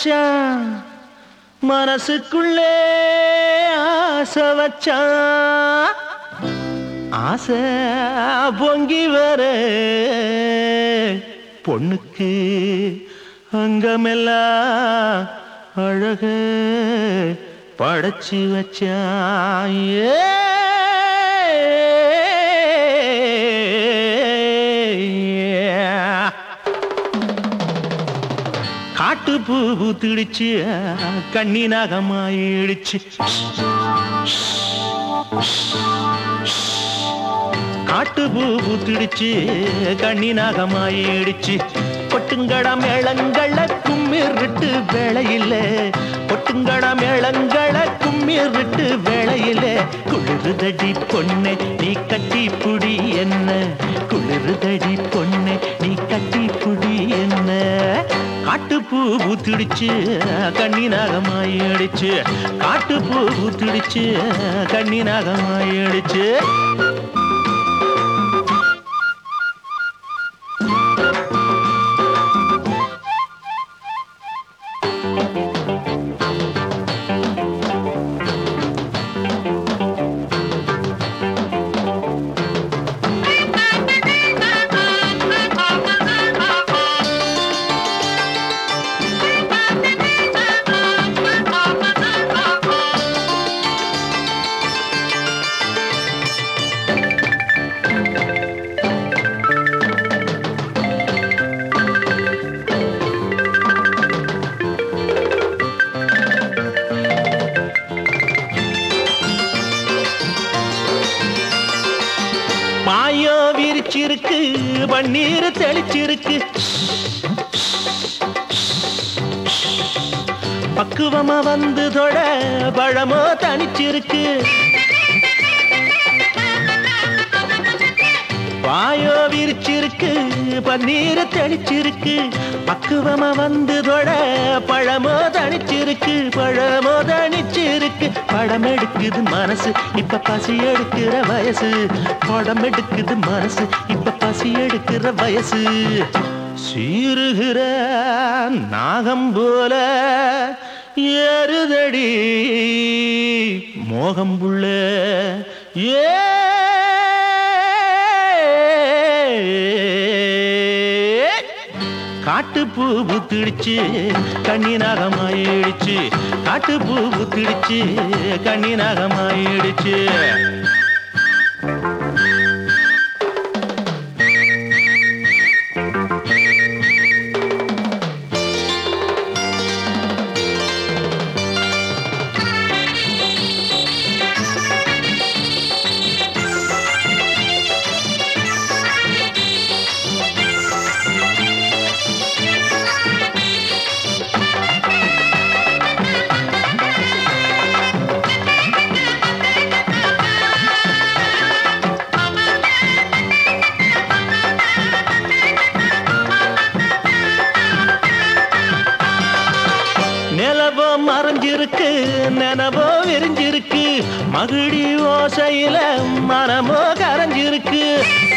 வச்சான் மனசுக்குள்ளே ஆசை வச்சான் ஆசை பொங்கி வர பொண்ணுக்கு அங்கமெல்லாம் அழக படைச்சு வச்சான் ஏ காட்டு பூ பூத்திடுச்சு கண்ணி நகமாயிடுச்சு காட்டு பூ பூத்திடுச்சு கண்ணி நகமாயிடுச்சு பொட்டுங்கட மேளங்கள கும்மிருட்டு வேளையில பொட்டுங்கட மேளங்கள கும்மிருட்டு வேளையில குளிருதடி பொண்ணே நீ கட்டி புடி என்ன குளிருதடி பொண்ணே நீ கட்டி புடி என்ன காட்டுப்பூ பூத்திடுச்சு கண்ணி நாகமாயிடுச்சு காட்டுப்பூ பூத்திடுச்சு கண்ணி நாகமாயிடுச்சு மாயோ விரிச்சிருக்கு பன்னீர் தெளிச்சிருக்கு பக்குவமா வந்து தொட பழமோ தனிச்சிருக்கு வாயோ விரிச்சிருக்கு பன்னீர் தெளிச்சிருக்கு பக்குவமா வந்து தொட பழமோ தனிச்சிருக்கு பழமோ தனிச்சிருக்கு படம் எடுக்குது மனசு இப்ப பசி எடுக்கிற வயசு படம் எடுக்குது மனசு இப்ப பசி எடுக்கிற வயசு சீருகிற நாகம் போல ஏறுதடி மோகம் புள்ள ஏ காட்டுப்பூ புத்திடுச்சு கண்ணி நாகமாயிடுச்சு காட்டுப்பூ புத்திடுச்சு கண்ணி நாகமாயிடுச்சு நிலவோ மறைஞ்சிருக்கு நினவோ விரிஞ்சிருக்கு மகிழி ஓசையில மனமோ கரைஞ்சிருக்கு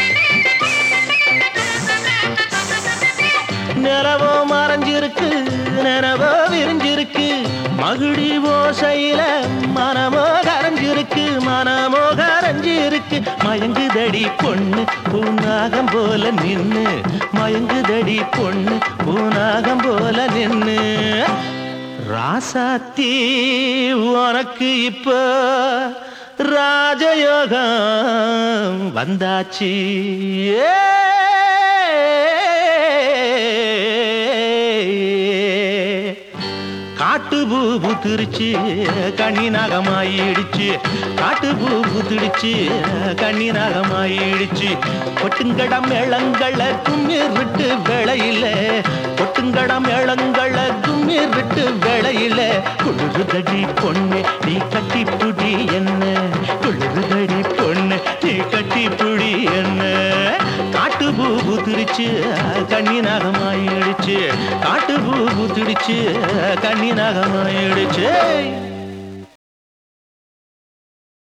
நிலவோ மறைஞ்சிருக்கு நினவோ விரிஞ்சிருக்கு மகிழி ஓசையில மனமோ கரைஞ்சிருக்கு மனமோ கரைஞ்சிருக்கு மயங்குதடி பொண்ணு பூநாகம் போல நின்னு மயங்குதடி பொண்ணு பூநாகம் போல நின்னு ராசாத்தி உனக்கு இப்போ ராஜயோகம் வந்தாச்சு ஏ காட்டு பூ பூத்திருச்சு கண்ணி நாகமாயிடுச்சு காட்டு பூ பூத்திடுச்சு கண்ணி நாகமாயிடுச்சு பொட்டுங்கடம் மேளங்கள கும்மிருட்டு வேளையில பொட்டுங்கடம் மேளங்கள கும்மிருட்டு வேளையில குளிருதடி பொண்ணு நீ கட்டி புடி என்ன குளிருதடி பொண்ணு நீ கட்டி புடி என்ன காட்டு பூ பூத்திருச்சு கண்ணி நாகமாயிடுச்சு காட்டு பூ பூத்திடுச்சு கண்ணி நாகமாயிடுச்சு